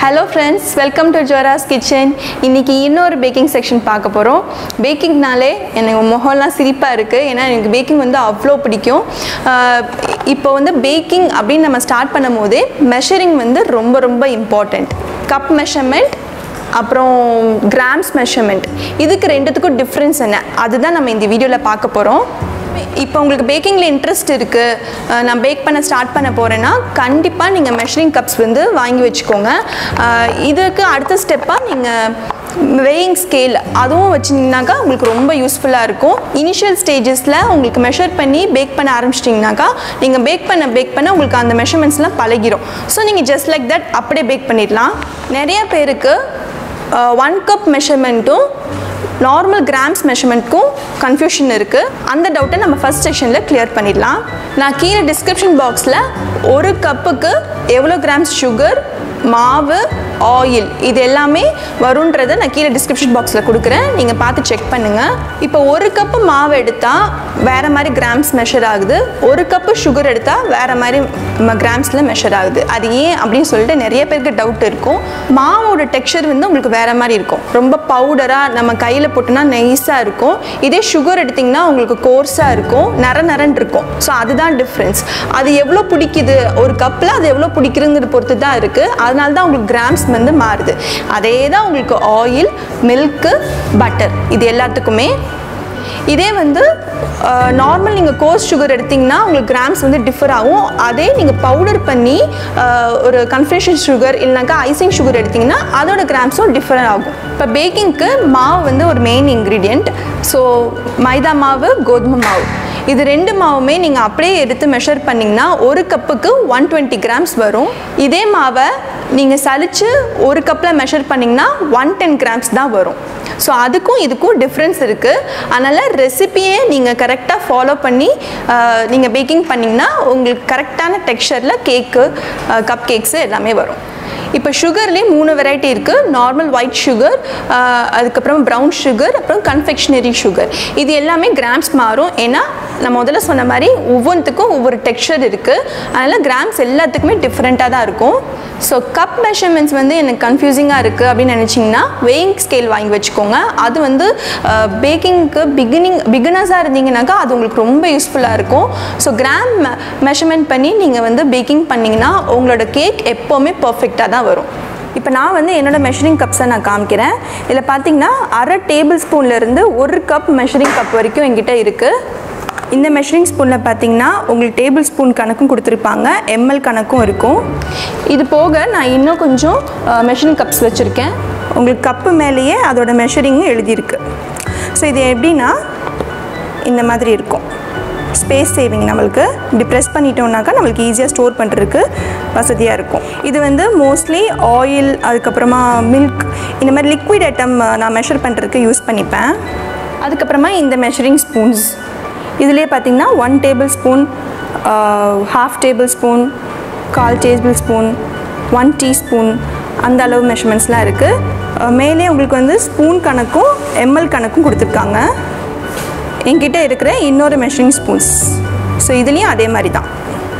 hello friends welcome to Jora's kitchen இன்னைக்கு இன்னொரு packing section பார்க்க போகிறோம் பேக்கிங்னாலே எனக்கு முகம்லாம் சிரிப்பாக இருக்குது ஏன்னா எனக்கு பேக்கிங் வந்து அவ்வளோ பிடிக்கும் ஆஹ் இப்போ வந்து பேக்கிங் அப்படின்னு நம்ம ஸ்டார்ட் பண்ணும் போதே மெஷரிங் வந்து ரொம்ப ரொம்ப இம்பார்ட்டண்ட் கப் மெஷர்மெண்ட் அப்புறம் கிராம்ஸ் மெஷர்மெண்ட் இதுக்கு ரெண்டுத்துக்கும் டிஃப்ரென்ஸ் என்ன அதுதான் நம்ம இந்த வீடியோவில் பார்க்க போகிறோம் இப்போ உங்களுக்கு பேக்கிங்கில் இன்ட்ரெஸ்ட் இருக்குது நான் பேக் பண்ண ஸ்டார்ட் பண்ண போகிறேன்னா கண்டிப்பாக நீங்கள் மெஷரிங் கப்ஸ் வந்து வாங்கி வச்சுக்கோங்க அஹ் இதுக்கு அடுத்த ஸ்டெப்பாக நீங்கள் வெயிங் ஸ்கேல் அதுவும் வச்சிங்கனாக்கா உங்களுக்கு ரொம்ப யூஸ்ஃபுல்லாக இருக்கும் இனிஷியல் ஸ்டேஜஸில் உங்களுக்கு மெஷர் பண்ணி பேக் பண்ண ஆரம்பிச்சிட்டிங்கனாக்கா நீங்கள் பேக் பண்ண பேக் பண்ண உங்களுக்கு அந்த மெஷர்மெண்ட்ஸ்லாம் பழகிரும் ஸோ நீங்கள் ஜஸ்ட் லைக் தட் அப்படியே பேக் பண்ணிடலாம் நிறைய பேருக்கு ஒன் கப் மெஷர்மெண்ட்டும் நார்மல் கிராம்ஸ் மெஷர்மெண்ட்க்கும் கன்ஃபியூஷன் இருக்குது அந்த டவுட்டை நம்ம ஃபஸ்ட் செக்ஷனில் கிளியர் பண்ணிடலாம் நான் கீழே டிஸ்கிரிப்ஷன் பாக்ஸில் ஒரு கப்புக்கு எவ்வளோ கிராம்ஸ் சுகர் மாவு ஆயில் இது எல்லாமே வருன்றதை நான் கீழே டிஸ்கிரிப்ஷன் பாக்ஸில் கொடுக்குறேன் நீங்கள் பார்த்து செக் பண்ணுங்கள் இப்போ ஒரு கப்பு மாவு எடுத்தால் வேறு மாதிரி கிராம்ஸ் மெஷர் ஆகுது ஒரு கப்பு சுகர் எடுத்தால் வேறு மாதிரி கிராம்ஸில் மெஷர் ஆகுது அது ஏன் அப்படின்னு சொல்லிட்டு நிறைய பேருக்கு டவுட் இருக்கும் மாவோட டெக்ஸ்சர் வந்து உங்களுக்கு வேறு மாதிரி இருக்கும் ரொம்ப பவுடராக நம்ம கையில் போட்டோன்னா நைஸாக இருக்கும் இதே சுகர் எடுத்திங்கன்னா உங்களுக்கு கோர்ஸாக இருக்கும் நர நரன் இருக்கும் ஸோ அதுதான் டிஃப்ரென்ஸ் அது எவ்வளோ பிடிக்குது ஒரு கப்பில் அது எவ்வளோ பிடிக்குதுங்கிறது பொறுத்து தான் இருக்குது அதனால தான் உங்களுக்கு கிராம்ஸ் வந்து மாறுது அதே தான் உங்களுக்கு ஆயில் மில்க்கு பட்டர் இது எல்லாத்துக்குமே இதே வந்து நார்மல் நீங்கள் கோர்ஸ் சுகர் எடுத்திங்கன்னா உங்களுக்கு கிராம்ஸ் வந்து டிஃபர் ஆகும் அதே நீங்கள் பவுடர் பண்ணி அஹ், ஒரு கன்ஃபெஷன் சுகர் இல்லைனாக்கா ஐசிங் சுகர் எடுத்திங்கன்னா அதோட கிராம்ஸும் டிஃபர் ஆகும் இப்போ பேக்கிங்க்கு மாவு வந்து ஒரு மெயின் இன்க்ரீடியண்ட் ஸோ மைதா மாவு கோதுமை மாவு இது ரெண்டு மாவுமே நீங்கள் அப்படியே எடுத்து மெஷர் பண்ணிங்கன்னா ஒரு கப்புக்கு ஒன் டுவெண்ட்டி கிராம்ஸ் வரும் இதே மாவை நீங்கள் சலிச்சு ஒரு கப்பில் மெஷர் பண்ணிங்கன்னா ஒன் டென் கிராம்ஸ் தான் வரும் ஸோ அதுக்கும் இதுக்கும் டிஃப்ரென்ஸ் இருக்குது அதனால் ரெசிபியே நீங்கள் கரெக்டாக ஃபாலோ பண்ணி நீங்கள் பேக்கிங் பண்ணிங்கன்னா உங்களுக்கு கரெக்டான டெக்ஸ்சரில் கேக்கு கப் கேக்ஸு எல்லாமே வரும் இப்போ சுகர்லேயே மூணு வெரைட்டி இருக்குது நார்மல் ஒயிட் சுகர் அதுக்கப்புறம் ப்ரௌன் சுகர் அப்புறம் கன்ஃபெக்ஷனரி சுகர் இது எல்லாமே கிராம்ஸ் மாறும் ஏன்னா நான் முதல்ல சொன்ன மாதிரி ஒவ்வொன்றுத்துக்கும் ஒவ்வொரு டெக்ஸ்சர் இருக்குது அதனால் கிராம்ஸ் எல்லாத்துக்குமே டிஃப்ரெண்ட்டாக தான் இருக்கும் ஸோ கப் மெஷர்மெண்ட்ஸ் வந்து எனக்கு கன்ஃபியூசிங்காக இருக்குது அப்படின்னு நினச்சிங்கன்னா வெயிங் ஸ்கேல் வாங்கி வச்சுக்கோங்க அது வந்து பேக்கிங்க்கு பிகினிங் பிகினர்ஸாக இருந்தீங்கன்னாக்கா அது உங்களுக்கு ரொம்ப யூஸ்ஃபுல்லாக இருக்கும் ஸோ கிராம் மெஷர்மெண்ட் பண்ணி நீங்கள் வந்து பேக்கிங் பண்ணிங்கன்னா உங்களோட கேக் எப்போவுமே பர்ஃபெக்டாக தான் வரும் இப்போ நான் வந்து என்னோடய மெஷரிங் கப்ஸை நான் காமிக்கிறேன் இதில் பார்த்தீங்கன்னா அரை டேபிள் ஸ்பூன்லேருந்து ஒரு கப் மெஷரிங் கப் வரைக்கும் என்கிட்ட இருக்குது இந்த மெஷரிங் ஸ்பூனில் பார்த்தீங்கன்னா உங்களுக்கு டேபிள் ஸ்பூன் கணக்கும் கொடுத்துருப்பாங்க எம்எல் கணக்கும் இருக்கும் இது போக நான் இன்னும் கொஞ்சம் மெஷரிங் கப்ஸ் வச்சுருக்கேன் உங்களுக்கு கப்பு மேலேயே அதோட மெஷரிங்கும் எழுதியிருக்கு ஸோ இது எப்படின்னா இந்த மாதிரி இருக்கும் ஸ்பேஸ் சேவிங் நம்மளுக்கு இப்படி ப்ரெஸ் பண்ணிட்டோம்னாக்கா நம்மளுக்கு ஈஸியாக ஸ்டோர் பண்ணுறதுக்கு வசதியாக இருக்கும் இது வந்து மோஸ்ட்லி ஆயில் அதுக்கப்புறமா மில்க் இந்த மாதிரி லிக்விட் ஐட்டம் நான் மெஷர் பண்ணுறதுக்கு யூஸ் பண்ணிப்பேன் அதுக்கப்புறமா இந்த மெஷரிங் ஸ்பூன்ஸ் இதுலேயே பார்த்தீங்கன்னா one tablespoon half tablespoon கால் டேபிள் ஸ்பூன் ஒன் டீஸ்பூன் அந்த அளவு மெஷர்மெண்ட்ஸ்லாம் இருக்குது மேலே உங்களுக்கு வந்து ஸ்பூன் கணக்கும் எம்எல் கணக்கும் கொடுத்துருக்காங்க என்கிட்ட இருக்கிற இன்னொரு மெஷரிங் ஸ்பூன்ஸ் ஸோ இதுலேயும் அதே மாதிரி தான்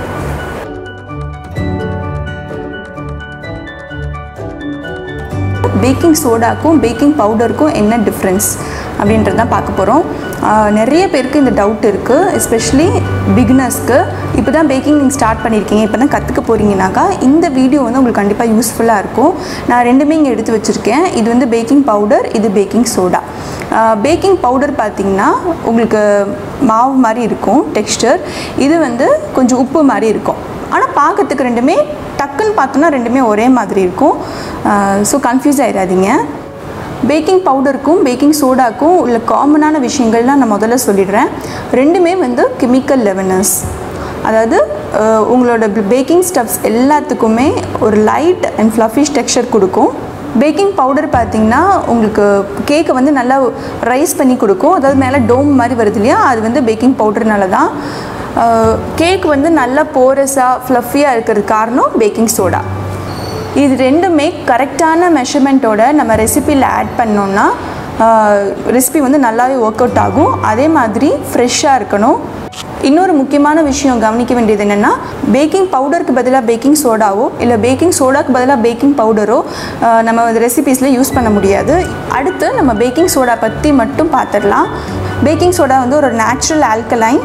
பேக்கிங் சோடாக்கும் பேக்கிங் பவுடருக்கும் என்ன டிஃப்ரென்ஸ் அப்படின்றது தான் பார்க்க போகிறோம் நிறைய பேருக்கு இந்த டவுட் இருக்குது எஸ்பெஷலி பிகினர்ஸ்க்கு இப்போ தான் பேக்கிங் நீங்கள் ஸ்டார்ட் பண்ணியிருக்கீங்க இப்போ தான் கற்றுக்க போகிறீங்கனாக்கா இந்த வீடியோ வந்து உங்களுக்கு கண்டிப்பாக யூஸ்ஃபுல்லாக இருக்கும் நான் ரெண்டுமே இங்கே எடுத்து வச்சுருக்கேன் இது வந்து பேக்கிங் பவுடர் இது பேக்கிங் சோடா பேக்கிங் பவுடர் பார்த்திங்கன்னா உங்களுக்கு மாவு மாதிரி இருக்கும் டெக்ஸ்டர் இது வந்து கொஞ்சம் உப்பு மாதிரி இருக்கும் ஆனால் பார்க்கறதுக்கு ரெண்டுமே டக்குன்னு பார்த்தோன்னா ரெண்டுமே ஒரே மாதிரி இருக்கும் ஸோ கன்ஃபியூஸ் ஆயிடாதீங்க பேக்கிங் பவுடருக்கும் பேக்கிங் சோடாக்கும் உள்ள காமனான விஷயங்கள்லாம் நான் முதல்ல சொல்லிடுறேன் ரெண்டுமே வந்து கெமிக்கல் லெவனர்ஸ் அதாவது அஹ், உங்களோட பேக்கிங் ஸ்டப்ஸ் எல்லாத்துக்குமே ஒரு லைட் அண்ட் ஃப்ளஃபிஷ் டெக்ஸ்சர் கொடுக்கும் பேக்கிங் பவுடர் பார்த்தீங்கன்னா உங்களுக்கு கேக்கை வந்து நல்லா ரைஸ் பண்ணி கொடுக்கும் அதாவது மேலே டோம் மாதிரி வருது இல்லையா அது வந்து பேக்கிங் பவுடர்னால தான் கேக் வந்து நல்லா போரஸாக ஃப்ளஃபியாக இருக்கிறது காரணம் பேக்கிங் சோடா இது ரெண்டுமே கரெக்டான மெஷர்மெண்ட்டோட நம்ம ரெசிப்பியில் ஆட் பண்ணோம்னா ரெசிபி வந்து நல்லாவே ஒர்க் அவுட் ஆகும் அதே மாதிரி ஃப்ரெஷ்ஷாக இருக்கணும் இன்னொரு முக்கியமான விஷயம் கவனிக்க வேண்டியது என்னென்னா பேக்கிங் பவுடருக்கு பதிலாக பேக்கிங் சோடாவோ இல்லை பேக்கிங் சோடாக்கு பதிலாக பேக்கிங் பவுடரோ அஹ், நம்ம ரெசிபீஸில் யூஸ் பண்ண முடியாது அடுத்து நம்ம பேக்கிங் சோடா பற்றி மட்டும் பார்த்துடலாம் பேக்கிங் சோடா வந்து ஒரு நேச்சுரல் ஆல்கலைன்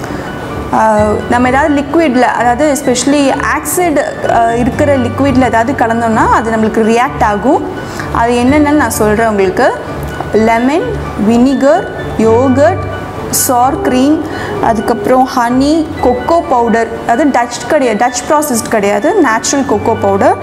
ஆஹ் நம்ம ஏதாவது லிக்விடில் அதாவது எஸ்பெஷலி ஆக்சிட் இருக்கிற லிக்விடில் ஏதாவது கலந்தோம்னா அது நம்மளுக்கு ரியாக்ட் ஆகும் அது என்னென்னு நான் சொல்கிறேன் உங்களுக்கு lemon vinegar yogurt sour cream அதுக்கப்புறம் ஹனி கொக்கோ பவுடர் அது டச் கிடையாது டச் ப்ராசஸ்ட் கிடையாது natural cocoa powder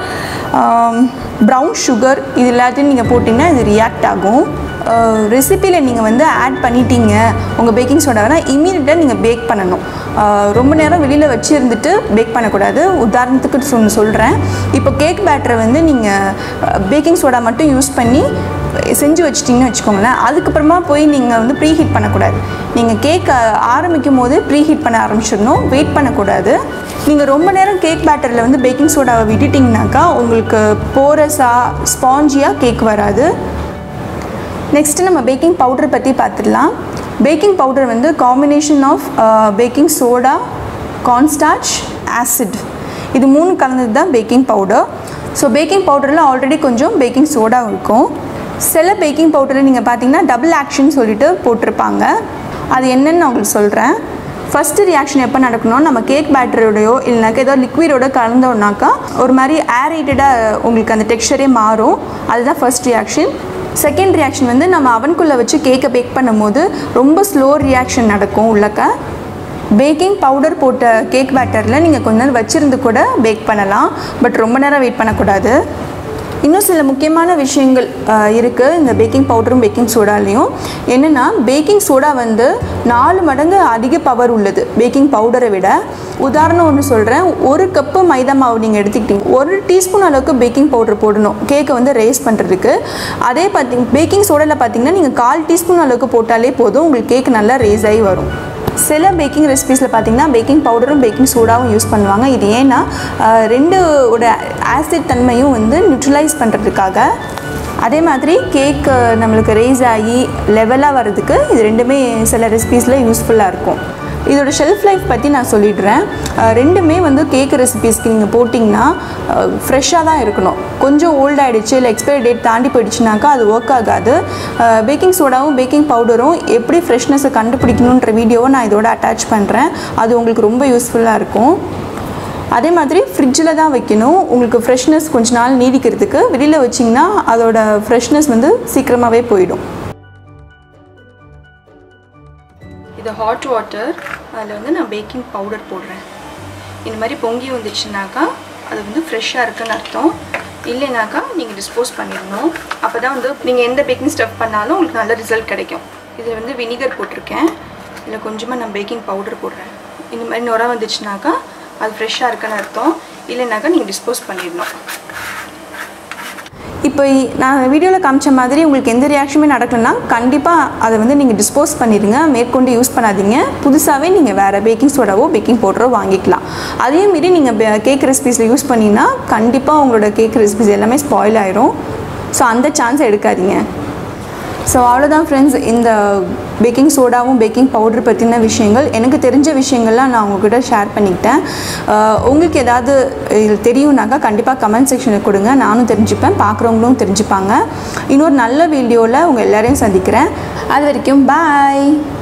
brown sugar இது எல்லாத்தையும் நீங்கள் போட்டிங்கன்னா இது ரியாக்ட் ஆகும் ரெசிப்பியில் நீங்கள் வந்து ஆட் பண்ணிட்டீங்க உங்கள் பேக்கிங் சோடாவை இமீடியட்டாக நீங்கள் பேக் பண்ணணும் ஆஹ் ரொம்ப நேரம் வெளியில் வச்சு இருந்துட்டு பேக் பண்ணக்கூடாது உதாரணத்துக்கு சொன்ன சொல்கிறேன் இப்போ கேக் பேட்டரை வந்து நீங்கள் பேக்கிங் சோடா மட்டும் யூஸ் பண்ணி செஞ்சு வச்சிட்டிங்கன்னு வச்சுக்கோங்களேன் அதுக்கப்புறமா போய் நீங்கள் வந்து ப்ரீ ஹீட் பண்ணக்கூடாது நீங்கள் கேக் ஆரம்பிக்கும் போது ப்ரீ ஹீட் பண்ண ஆரம்பிச்சிடணும் வெயிட் பண்ணக்கூடாது நீங்கள் ரொம்ப நேரம் கேக் பேட்டரில் வந்து பேக்கிங் சோடாவை விட்டுட்டிங்கனாக்கா உங்களுக்கு போரஸாக ஸ்பாஞ்சியாக கேக் வராது நெக்ஸ்ட்டு நம்ம பேக்கிங் பவுடர் பற்றி பார்த்துடலாம் பேக்கிங் பவுடர் வந்து combination of baking soda cornstarch acid இது மூணு கலந்தது தான் பேக்கிங் பவுடர் ஸோ பேக்கிங் பவுடரில் ஆல்ரெடி கொஞ்சம் பேக்கிங் சோடா இருக்கும் சில பேக்கிங் பவுடரில் நீங்கள் பார்த்தீங்கன்னா டபுள் ஆக்ஷன் சொல்லிட்டு போட்டிருப்பாங்க அது என்னன்னு நான் உங்களுக்கு சொல்கிறேன் ஃபஸ்ட்டு ரியாக்ஷன் எப்போ நடக்கணும் நம்ம கேக் பேட்டரோடையோ இல்லைனாக்கா ஏதோ லிக்விடோட கலந்தோம்னாக்கா ஒரு மாதிரி ஏரேட்டடாக உங்களுக்கு அந்த டெக்ஸ்சரே மாறும் அதுதான் ஃபர்ஸ்ட் ரியாக்ஷன் செகண்ட் ரியாக்ஷன் வந்து நம்ம அவனுக்குள்ளே வச்சு கேக்கை பேக் பண்ணும்போது ரொம்ப ஸ்லோ ரியாக்ஷன் நடக்கும் உள்ளக்க பேக்கிங் பவுடர் போட்ட கேக் பேட்டரில் நீங்கள் கொஞ்ச நேரம் வச்சுருந்து கூட பேக் பண்ணலாம் பட் ரொம்ப நேரம் வெயிட் பண்ணக்கூடாது இன்னும் சில முக்கியமான விஷயங்கள் இருக்குது இந்த பேக்கிங் பவுடரும் பேக்கிங் சோடாலையும் என்னென்னா பேக்கிங் சோடா வந்து நாலு மடங்கு அதிக பவர் உள்ளது பேக்கிங் பவுடரை விட உதாரணம் ஒன்று சொல்கிறேன் ஒரு கப்பு மைதா மாவு நீங்கள் எடுத்துக்கிட்டீங்க ஒரு டீஸ்பூன் அளவுக்கு பேக்கிங் பவுடர் போடணும் கேக்கை வந்து ரேஸ் பண்ணுறதுக்கு அதே பார்த்திங்க பேக்கிங் சோடாவில் பார்த்தீங்கன்னா நீங்கள் கால் டீஸ்பூன் அளவுக்கு போட்டாலே போதும் உங்களுக்கு கேக் நல்லா ரேஸ் ஆகி வரும் சில பேக்கிங் ரெசிபீஸில் பார்த்தீங்கன்னா பேக்கிங் பவுடரும் பேக்கிங் சோடாவும் யூஸ் பண்ணுவாங்க இது ஏன்னா ஆஹ், ரெண்டோட ஆசிட் தன்மையும் வந்து நியூட்ரலைஸ் பண்ணுறதுக்காக அதே மாதிரி கேக் நம்மளுக்கு ரேஸ் ஆகி லெவலாக வர்றதுக்கு இது ரெண்டுமே சில ரெசிபீஸில் யூஸ்ஃபுல்லாக இருக்கும் இதோட ஷெல்ஃப் லைஃப் பற்றி நான் சொல்லிடுறேன் அஹ் ரெண்டுமே வந்து கேக் ரெசிபீஸ்க்கு நீங்கள் போட்டிங்கன்னா ஃப்ரெஷ்ஷாக தான் இருக்கணும் கொஞ்சம் ஓல்ட் ஆகிடுச்சு இல்லை எக்ஸ்பைரி டேட் தாண்டி போயிடுச்சுனாக்கா அது ஒர்க் ஆகாது பேக்கிங் சோடாவும் பேக்கிங் பவுடரும் எப்படி ஃப்ரெஷ்னஸை கண்டுபிடிக்கணுன்ற வீடியோவை நான் இதோட அட்டாச் பண்ணுறேன் அது உங்களுக்கு ரொம்ப யூஸ்ஃபுல்லாக இருக்கும் அதே மாதிரி ஃப்ரிட்ஜில் தான் வைக்கணும் உங்களுக்கு ஃப்ரெஷ்னஸ் கொஞ்ச நாள் நீடிக்கிறதுக்கு வெளியில் வச்சிங்கன்னா அதோட ஃப்ரெஷ்னஸ் வந்து சீக்கிரமாகவே போயிடும் இது ஹாட் வாட்டர் அதில் வந்து நான் பேக்கிங் பவுடர் போடுறேன் இந்த மாதிரி பொங்கி வந்துச்சுனாக்கா அது வந்து ஃப்ரெஷ்ஷாக இருக்குன்னு அர்த்தம் இல்லைனாக்கா நீங்கள் டிஸ்போஸ் பண்ணிடணும் அப்போ தான் வந்து நீங்கள் எந்த பேக்கிங் ஸ்டஃப் பண்ணாலும் உங்களுக்கு நல்ல ரிசல்ட் கிடைக்கும் இதில் வந்து வினிகர் போட்டிருக்கேன் இதில் கொஞ்சமாக நான் பேக்கிங் பவுடர் போடுறேன் இந்த மாதிரி நுர வந்துச்சுனாக்கா அது ஃப்ரெஷ்ஷாக இருக்குன்னு அர்த்தம் இல்லைனாக்கா நீங்கள் டிஸ்போஸ் பண்ணிடணும் இப்போ இ- நான் வீடியோவில் காமிச்ச மாதிரி உங்களுக்கு எந்த ரியாக்ஷனுமே நடக்கலன்னா கண்டிப்பாக அதை வந்து நீங்கள் டிஸ்போஸ் பண்ணிடுங்க மேற்கொண்டு யூஸ் பண்ணாதீங்க புதுசாகவே நீங்கள் வேறு பேக்கிங் சோடாவோ பேக்கிங் பவுடரோ வாங்கிக்கலாம் அதே மீறி நீங்கள் கேக் ரெசிபீஸில் யூஸ் பண்ணிங்கன்னா கண்டிப்பாக உங்களோட கேக் ரெசிபீஸ் எல்லாமே ஸ்பாயில் ஆயிரும் ஸோ அந்த சான்ஸை எடுக்காதீங்க ஸோ அவ்வளோதான் ஃப்ரெண்ட்ஸ் இந்த பேக்கிங் சோடாவும் பேக்கிங் பவுடர் பற்றின விஷயங்கள் எனக்கு தெரிஞ்ச விஷயங்கள்லாம் நான் உங்ககிட்ட ஷேர் பண்ணிக்கிட்டேன் அஹ் உங்களுக்கு ஏதாவது இது தெரியும்னாக்கா கண்டிப்பாக கமெண்ட் செக்ஷனில் கொடுங்க நானும் தெரிஞ்சுப்பேன் பார்க்குறவங்களும் தெரிஞ்சுப்பாங்க இன்னொரு நல்ல வீடியோவில் உங்கள் எல்லாரையும் சந்திக்கிறேன் அது வரைக்கும் பாய்